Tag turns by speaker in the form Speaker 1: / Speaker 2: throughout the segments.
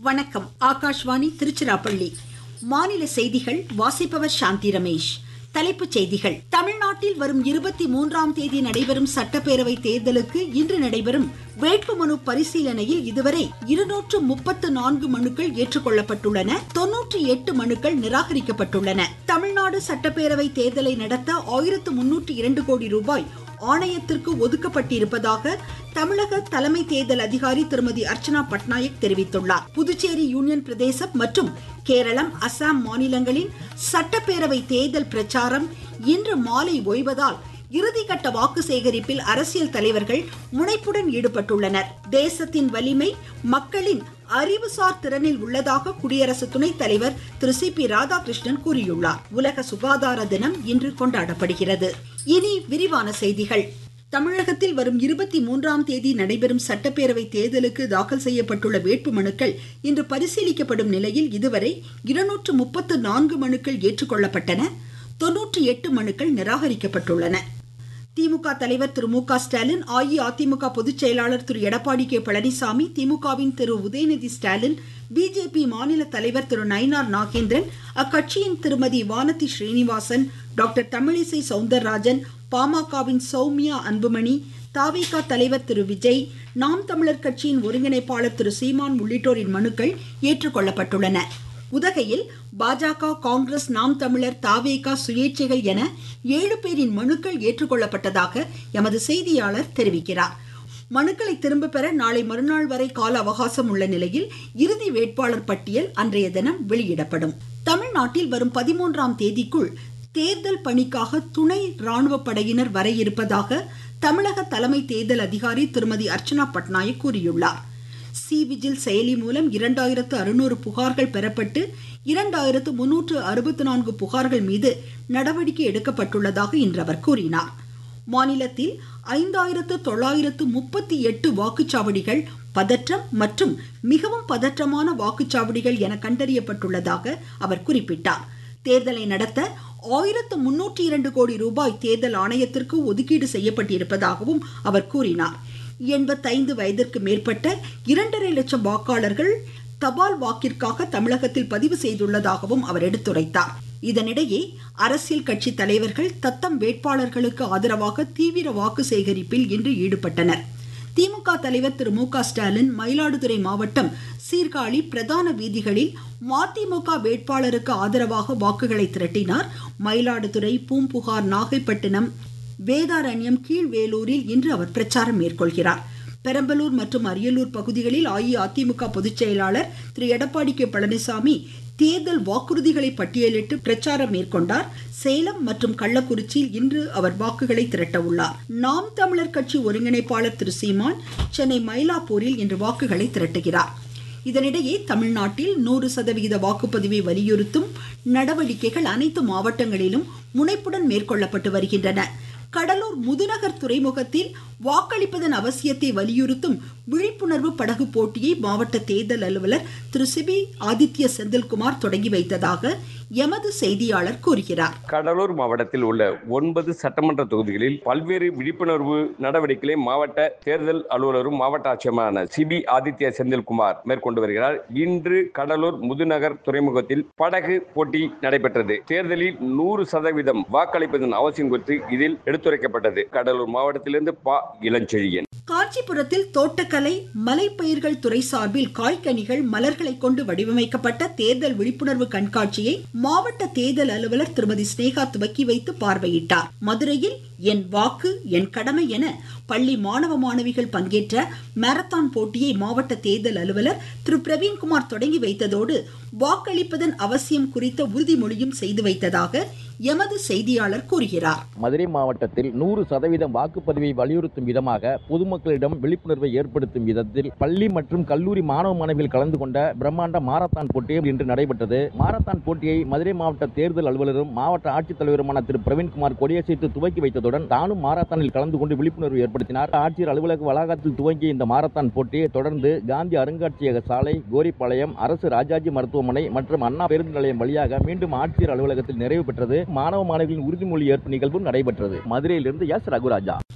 Speaker 1: வணக்கம் ஆகாஷ்வாணி திருச்சிராப்பள்ளி மாநில செய்திகள் வாசிப்பவர் சாந்தி ரமேஷ் தலைப்புச் செய்திகள் தமிழ்நாட்டில் வரும் இருபத்தி மூன்றாம் தேதி நடைபெறும் சட்டப்பேரவை தேர்தலுக்கு இன்று நடைபெறும் வேட்புமனு பரிசீலனையில் இதுவரை இருநூற்று முப்பத்து நான்கு மனுக்கள் ஏற்றுக்கொள்ளப்பட்டுள்ளன தொன்னூற்றி எட்டு மனுக்கள் நிராகரிக்கப்பட்டுள்ளன தமிழ்நாடு சட்டப்பேரவை தேர்தலை நடத்த ஆயிரத்து முன்னூற்றி இரண்டு கோடி ரூபாய் ஆணையத்திற்கு ஒதுக்கப்பட்டிருப்பதாக தமிழக தலைமை தேர்தல் அதிகாரி திருமதி அர்ச்சனா பட்நாயக் தெரிவித்துள்ளார் புதுச்சேரி யூனியன் பிரதேசம் மற்றும் கேரளம் அசாம் மாநிலங்களின் சட்டப்பேரவை தேர்தல் பிரச்சாரம் இன்று மாலை ஓய்வதால் இறுதிக்கட்ட வாக்கு சேகரிப்பில் அரசியல் தலைவர்கள் முனைப்புடன் ஈடுபட்டுள்ளனர் தேசத்தின் வலிமை மக்களின் அறிவுசார் திறனில் உள்ளதாக குடியரசு துணைத் தலைவர் திரு சி பி ராதாகிருஷ்ணன் கூறியுள்ளார் உலக சுகாதார தினம் இன்று கொண்டாடப்படுகிறது இனி விரிவான செய்திகள் தமிழகத்தில் வரும் இருபத்தி மூன்றாம் தேதி நடைபெறும் சட்டப்பேரவை தேர்தலுக்கு தாக்கல் செய்யப்பட்டுள்ள வேட்புமனுக்கள் இன்று பரிசீலிக்கப்படும் நிலையில் இதுவரை இருநூற்று முப்பத்து நான்கு மனுக்கள் ஏற்றுக்கொள்ளப்பட்டன தொன்னூற்றி எட்டு மனுக்கள் நிராகரிக்கப்பட்டுள்ளன திமுக தலைவர் திரு மு க ஸ்டாலின் அஇஅதிமுக பொதுச் செயலாளர் திரு எடப்பாடி கே பழனிசாமி திமுகவின் திரு உதயநிதி ஸ்டாலின் பிஜேபி மாநில தலைவர் திரு நயினார் நாகேந்திரன் அக்கட்சியின் திருமதி வானதி ஸ்ரீனிவாசன் டாக்டர் தமிழிசை சவுந்தரராஜன் பாமகவின் சௌமியா அன்புமணி தாவிகா தலைவர் திரு விஜய் நாம் தமிழர் கட்சியின் ஒருங்கிணைப்பாளர் திரு சீமான் உள்ளிட்டோரின் மனுக்கள் ஏற்றுக்கொள்ளப்பட்டுள்ளன உதகையில் பாஜக காங்கிரஸ் நாம் தமிழர் தாவேகா சுயேட்சைகள் என ஏழு பேரின் மனுக்கள் ஏற்றுக்கொள்ளப்பட்டதாக எமது செய்தியாளர் தெரிவிக்கிறார் மனுக்களை திரும்ப பெற நாளை மறுநாள் வரை கால அவகாசம் உள்ள நிலையில் இறுதி வேட்பாளர் பட்டியல் அன்றைய தினம் வெளியிடப்படும் தமிழ்நாட்டில் வரும் பதிமூன்றாம் தேதிக்குள் தேர்தல் பணிக்காக துணை ராணுவ படையினர் வர இருப்பதாக தமிழக தலைமை தேர்தல் அதிகாரி திருமதி அர்ச்சனா பட்நாயக் கூறியுள்ளார் சி விஜில் செயலி மூலம் இரண்டாயிரத்து அறுநூறு புகார்கள் பெறப்பட்டு இரண்டாயிரத்து முன்னூற்று அறுபத்தி நான்கு புகார்கள் மீது நடவடிக்கை எடுக்கப்பட்டுள்ளதாக இன்று அவர் கூறினார் மாநிலத்தில் ஐந்தாயிரத்து தொள்ளாயிரத்து முப்பத்தி எட்டு வாக்குச்சாவடிகள் பதற்றம் மற்றும் மிகவும் பதற்றமான வாக்குச்சாவடிகள் என கண்டறியப்பட்டுள்ளதாக அவர் குறிப்பிட்டார் தேர்தலை நடத்த ஆயிரத்து முன்னூற்றி இரண்டு கோடி ரூபாய் தேர்தல் ஆணையத்திற்கு ஒதுக்கீடு செய்யப்பட்டிருப்பதாகவும் அவர் கூறினார் எண்பத்தைந்து வயதிற்கு மேற்பட்ட இரண்டரை லட்சம் வாக்காளர்கள் தபால் வாக்கிற்காக தமிழகத்தில் பதிவு செய்துள்ளதாகவும் அவர் எடுத்துரைத்தார் இதனிடையே அரசியல் கட்சி தலைவர்கள் தத்தம் வேட்பாளர்களுக்கு ஆதரவாக தீவிர வாக்கு சேகரிப்பில் இன்று ஈடுபட்டனர் திமுக தலைவர் திரு மு க ஸ்டாலின் மயிலாடுதுறை மாவட்டம் சீர்காழி பிரதான வீதிகளில் மதிமுக வேட்பாளருக்கு ஆதரவாக வாக்குகளை திரட்டினார் மயிலாடுதுறை பூம்புகார் நாகைப்பட்டினம் வேதாரண்யம் கீழ்வேலூரில் இன்று அவர் பிரச்சாரம் மேற்கொள்கிறார் பெரம்பலூர் மற்றும் அரியலூர் பகுதிகளில் அஇஅதிமுக பொதுச் செயலாளர் திரு எடப்பாடி கே பழனிசாமி தேர்தல் வாக்குறுதிகளை பட்டியலிட்டு பிரச்சாரம் மேற்கொண்டார் சேலம் மற்றும் கள்ளக்குறிச்சியில் இன்று அவர் வாக்குகளை திரட்ட உள்ளார் நாம் தமிழர் கட்சி ஒருங்கிணைப்பாளர் திரு சீமான் சென்னை மயிலாப்பூரில் இன்று வாக்குகளை திரட்டுகிறார் இதனிடையே தமிழ்நாட்டில் நூறு சதவிகித வாக்குப்பதிவை வலியுறுத்தும் நடவடிக்கைகள் அனைத்து மாவட்டங்களிலும் முனைப்புடன் மேற்கொள்ளப்பட்டு வருகின்றன கடலூர் முதுநகர் துறைமுகத்தில் வாக்களிப்பதன் அவசியத்தை வலியுறுத்தும் விழிப்புணர்வு படகு போட்டியை மாவட்ட தேர்தல் அலுவலர் திரு சிபி ஆதித்ய செந்தில்குமார் தொடங்கி வைத்ததாக எமது செய்தியாளர் கூறுகிறார்
Speaker 2: கடலூர் மாவட்டத்தில் உள்ள ஒன்பது சட்டமன்ற தொகுதிகளில் பல்வேறு விழிப்புணர்வு நடவடிக்கைகளை மாவட்ட தேர்தல் அலுவலரும் மாவட்ட ஆட்சியருமான சிபி ஆதித்ய செந்தில்குமார் மேற்கொண்டு வருகிறார் இன்று கடலூர் முதுநகர் துறைமுகத்தில் படகு போட்டி நடைபெற்றது தேர்தலில் நூறு சதவீதம் வாக்களிப்பதன் அவசியம் குறித்து இதில் எடுத்துரைக்கப்பட்டது கடலூர் மாவட்டத்திலிருந்து பா இளஞ்செழியன்
Speaker 1: காஞ்சிபுரத்தில் தோட்டக்கலை மலைப்பயிர்கள் துறை சார்பில் காய்கனிகள் மலர்களை கொண்டு வடிவமைக்கப்பட்ட தேர்தல் விழிப்புணர்வு கண்காட்சியை மாவட்ட தேர்தல் அலுவலர் திருமதி ஸ்னேகா துவக்கி வைத்து பார்வையிட்டார் மதுரையில் என் வாக்கு என் கடமை என பள்ளி மாணவ மாணவிகள் பங்கேற்ற மாரத்தான் போட்டியை மாவட்ட தேர்தல் அலுவலர் திரு பிரவீன்குமார் தொடங்கி வைத்ததோடு வாக்களிப்பதன் அவசியம் குறித்த உறுதிமொழியும் செய்து வைத்ததாக எமது செய்தியாளர் கூறுகிறார்
Speaker 3: மதுரை மாவட்டத்தில் நூறு சதவீதம் வாக்குப்பதிவை வலியுறுத்தும் விதமாக பொதுமக்களிடம் விழிப்புணர்வை ஏற்படுத்தும் விதத்தில் பள்ளி மற்றும் கல்லூரி மாணவ மாணவிகள் கலந்து கொண்ட பிரம்மாண்ட மாரத்தான் போட்டி இன்று நடைபெற்றது மாரத்தான் போட்டியை மதுரை மாவட்ட தேர்தல் அலுவலரும் மாவட்ட ஆட்சித்தலைவருமான திரு பிரவீன்குமார் கொடியசைத்து துவக்கி வைத்ததுடன் தானும் மாரத்தானில் கலந்து கொண்டு விழிப்புணர்வு ஏற்படுத்தினார் ஆட்சியர் அலுவலக வளாகத்தில் துவங்கிய இந்த மாரத்தான் போட்டியை தொடர்ந்து காந்தி அருங்காட்சியக சாலை கோரிப்பாளையம் அரசு ராஜாஜி மருத்துவமனை மற்றும் அண்ணா பேருந்து நிலையம் வழியாக மீண்டும் ஆட்சியர் அலுவலகத்தில் நிறைவு பெற்றது மாணவ மாணவிகளின் உறுதிமொழி ஏற்பு நிகழ்வு நடைபெற்றது மதுரையிலிருந்து எஸ் ரகுராஜா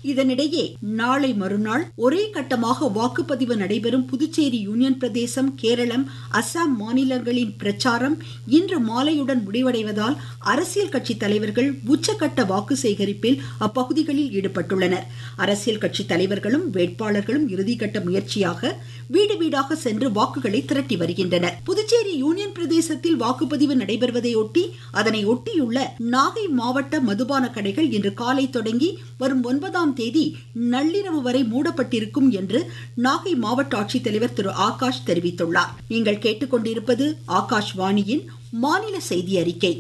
Speaker 1: இதனிடையே நாளை மறுநாள் ஒரே கட்டமாக வாக்குப்பதிவு நடைபெறும் புதுச்சேரி யூனியன் பிரதேசம் கேரளம் அசாம் மாநிலங்களின் பிரச்சாரம் இன்று மாலையுடன் முடிவடைவதால் அரசியல் கட்சி தலைவர்கள் உச்சகட்ட வாக்கு சேகரிப்பில் அப்பகுதிகளில் ஈடுபட்டுள்ளனர் அரசியல் கட்சி தலைவர்களும் வேட்பாளர்களும் இறுதிக்கட்ட முயற்சியாக வீடு வீடாக சென்று வாக்குகளை திரட்டி வருகின்றனர் புதுச்சேரி யூனியன் பிரதேசத்தில் வாக்குப்பதிவு நடைபெறுவதையொட்டி அதனை ஒட்டியுள்ள நாகை மாவட்ட மதுபான கடைகள் இன்று காலை தொடங்கி வரும் ஒன்பதாம் தேதி நள்ளிரவு வரை மூடப்பட்டிருக்கும் என்று நாகை மாவட்ட ஆட்சித்தலைவர் திரு ஆகாஷ் தெரிவித்துள்ளார் நீங்கள் கேட்டுக்கொண்டிருப்பது ஆகாஷ் வாணியின் மாநில செய்தி அறிக்கை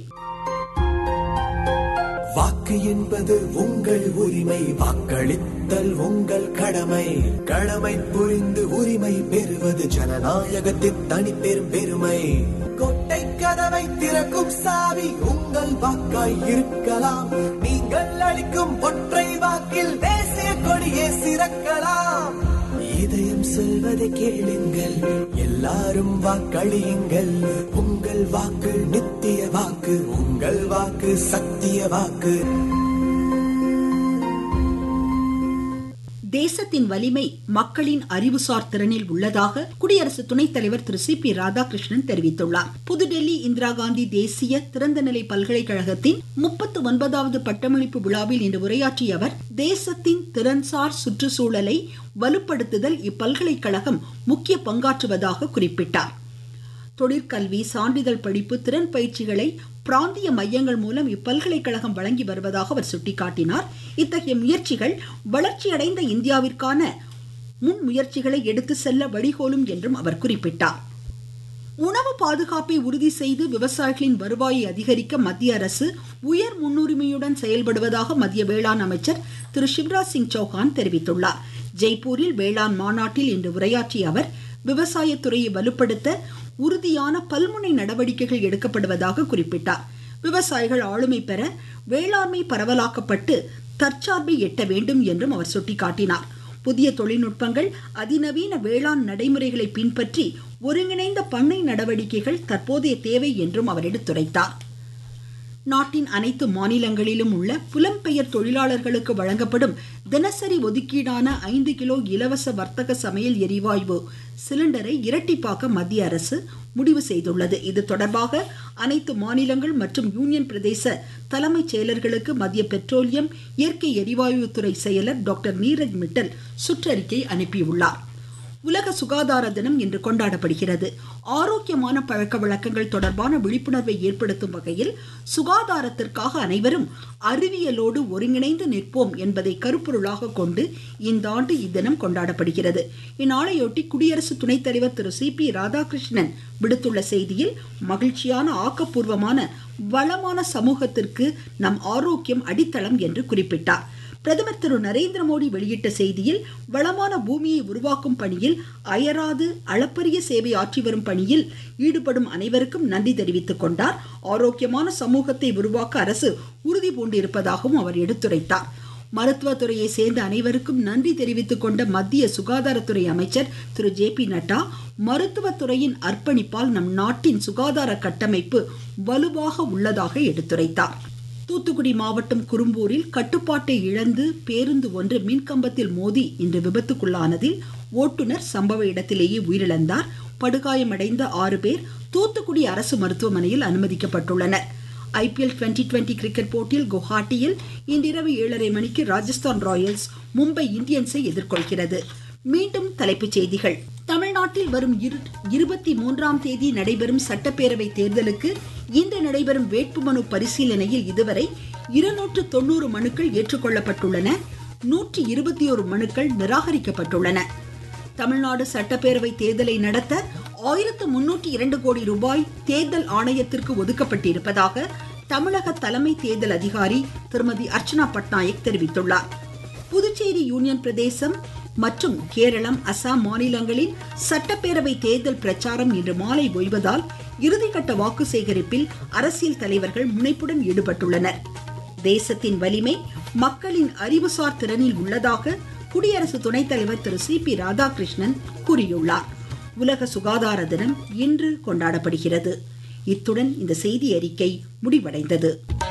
Speaker 4: வாக்கு என்பது உங்கள் உரிமை வாக்களித்தல் உங்கள் கடமை கடமை புரிந்து உரிமை பெறுவது ஜனநாயகத்தின் தனிப்பெரும் பெருமை கொட்டை கதவை திறக்கும் சாவி உங்கள் வாக்காய் இருக்கலாம் நீங்கள் அளிக்கும் ஒற்றை வாக்கில் தேசிய கொடியே சிறக்கலாம் இதயம் சொல்வதை கேளுங்கள் எல்லாரும் வாக்களியுங்கள் உங்கள் வாக்கு நித்திய வாக்கு உங்கள் வாக்கு சத்திய வாக்கு
Speaker 1: தேசத்தின் வலிமை மக்களின் அறிவுசார் திறனில் உள்ளதாக குடியரசு துணைத் தலைவர் திரு சி பி ராதாகிருஷ்ணன் தெரிவித்துள்ளார் புதுடெல்லி இந்திரா காந்தி தேசிய திறந்தநிலை பல்கலைக்கழகத்தின் முப்பத்து ஒன்பதாவது பட்டமளிப்பு விழாவில் இன்று உரையாற்றிய அவர் தேசத்தின் திறன்சார் சுற்றுச்சூழலை வலுப்படுத்துதல் இப்பல்கலைக்கழகம் முக்கிய பங்காற்றுவதாக குறிப்பிட்டார் தொழிற்கல்வி சான்றிதழ் படிப்பு திறன் பயிற்சிகளை பிராந்திய மையங்கள் மூலம் இப்பல்கலைக்கழகம் வழங்கி வருவதாக அவர் சுட்டிக்காட்டினார் இத்தகைய முயற்சிகள் வளர்ச்சியடைந்த இந்தியாவிற்கான முன் முயற்சிகளை எடுத்து செல்ல வழிகோலும் என்றும் அவர் குறிப்பிட்டார் உணவு பாதுகாப்பை உறுதி செய்து விவசாயிகளின் வருவாயை அதிகரிக்க மத்திய அரசு உயர் முன்னுரிமையுடன் செயல்படுவதாக மத்திய வேளாண் அமைச்சர் திரு சிவராஜ் சிங் சௌஹான் தெரிவித்துள்ளார் ஜெய்ப்பூரில் வேளாண் மாநாட்டில் இன்று உரையாற்றிய அவர் விவசாயத்துறையை வலுப்படுத்த உறுதியான பல்முனை நடவடிக்கைகள் எடுக்கப்படுவதாக குறிப்பிட்டார் விவசாயிகள் ஆளுமை பெற வேளாண்மை பரவலாக்கப்பட்டு தற்சார்பை எட்ட வேண்டும் என்றும் அவர் சுட்டிக்காட்டினார் புதிய தொழில்நுட்பங்கள் அதிநவீன வேளாண் நடைமுறைகளை பின்பற்றி ஒருங்கிணைந்த பண்ணை நடவடிக்கைகள் தற்போதைய தேவை என்றும் அவர் எடுத்துரைத்தார் நாட்டின் அனைத்து மாநிலங்களிலும் உள்ள புலம்பெயர் தொழிலாளர்களுக்கு வழங்கப்படும் தினசரி ஒதுக்கீடான ஐந்து கிலோ இலவச வர்த்தக சமையல் எரிவாயு சிலிண்டரை இரட்டிப்பாக்க மத்திய அரசு முடிவு செய்துள்ளது இது தொடர்பாக அனைத்து மாநிலங்கள் மற்றும் யூனியன் பிரதேச தலைமைச் செயலர்களுக்கு மத்திய பெட்ரோலியம் இயற்கை எரிவாயுத்துறை செயலர் டாக்டர் நீரஜ் மிட்டல் சுற்றறிக்கை அனுப்பியுள்ளார் உலக சுகாதார தினம் இன்று கொண்டாடப்படுகிறது ஆரோக்கியமான பழக்க வழக்கங்கள் தொடர்பான விழிப்புணர்வை ஏற்படுத்தும் வகையில் சுகாதாரத்திற்காக அனைவரும் அறிவியலோடு ஒருங்கிணைந்து நிற்போம் என்பதை கருப்பொருளாக கொண்டு இந்த ஆண்டு இத்தினம் கொண்டாடப்படுகிறது இந்நாளையொட்டி குடியரசு துணைத் தலைவர் திரு சி பி ராதாகிருஷ்ணன் விடுத்துள்ள செய்தியில் மகிழ்ச்சியான ஆக்கப்பூர்வமான வளமான சமூகத்திற்கு நம் ஆரோக்கியம் அடித்தளம் என்று குறிப்பிட்டார் பிரதமர் திரு நரேந்திர மோடி வெளியிட்ட செய்தியில் வளமான பூமியை உருவாக்கும் பணியில் அயராது அளப்பரிய சேவை ஆற்றி வரும் பணியில் ஈடுபடும் அனைவருக்கும் நன்றி தெரிவித்துக் கொண்டார் ஆரோக்கியமான சமூகத்தை உருவாக்க அரசு உறுதி பூண்டிருப்பதாகவும் அவர் எடுத்துரைத்தார் மருத்துவத்துறையை சேர்ந்த அனைவருக்கும் நன்றி தெரிவித்துக் கொண்ட மத்திய சுகாதாரத்துறை அமைச்சர் திரு ஜே பி நட்டா மருத்துவத்துறையின் அர்ப்பணிப்பால் நம் நாட்டின் சுகாதார கட்டமைப்பு வலுவாக உள்ளதாக எடுத்துரைத்தார் தூத்துக்குடி மாவட்டம் குறும்பூரில் கட்டுப்பாட்டை இழந்து பேருந்து ஒன்று மின்கம்பத்தில் மோதி இன்று விபத்துக்குள்ளானதில் ஓட்டுநர் சம்பவ இடத்திலேயே உயிரிழந்தார் படுகாயமடைந்த ஆறு பேர் தூத்துக்குடி அரசு மருத்துவமனையில் அனுமதிக்கப்பட்டுள்ளனர் ஐபிஎல் டுவெண்டி டுவெண்டி கிரிக்கெட் போட்டியில் குவஹாட்டியில் இன்றிரவு ஏழரை மணிக்கு ராஜஸ்தான் ராயல்ஸ் மும்பை இந்தியன்ஸை எதிர்கொள்கிறது மீண்டும் தலைப்புச் செய்திகள் தமிழ்நாட்டில் வரும் இருபத்தி மூன்றாம் தேதி நடைபெறும் சட்டப்பேரவை தேர்தலுக்கு இன்று நடைபெறும் வேட்புமனு பரிசீலனையில் இதுவரை இருநூற்று தொண்ணூறு மனுக்கள் ஏற்றுக்கொள்ளப்பட்டுள்ளன நூற்றி இருபத்தி ஒரு மனுக்கள் நிராகரிக்கப்பட்டுள்ளன தமிழ்நாடு சட்டப்பேரவை தேர்தலை நடத்த ஆயிரத்து முன்னூற்றி இரண்டு கோடி ரூபாய் தேர்தல் ஆணையத்திற்கு ஒதுக்கப்பட்டிருப்பதாக தமிழக தலைமை தேர்தல் அதிகாரி திருமதி அர்ச்சனா பட்நாயக் தெரிவித்துள்ளார் புதுச்சேரி யூனியன் பிரதேசம் மற்றும் கேரளம் அசாம் மாநிலங்களில் சட்டப்பேரவை தேர்தல் பிரச்சாரம் இன்று மாலை ஓய்வதால் இறுதிக்கட்ட வாக்கு சேகரிப்பில் அரசியல் தலைவர்கள் முனைப்புடன் ஈடுபட்டுள்ளனர் தேசத்தின் வலிமை மக்களின் அறிவுசார் திறனில் உள்ளதாக குடியரசு துணைத் தலைவர் திரு சி பி ராதாகிருஷ்ணன் கூறியுள்ளார் உலக சுகாதார தினம் இன்று கொண்டாடப்படுகிறது இத்துடன் இந்த செய்தி அறிக்கை முடிவடைந்தது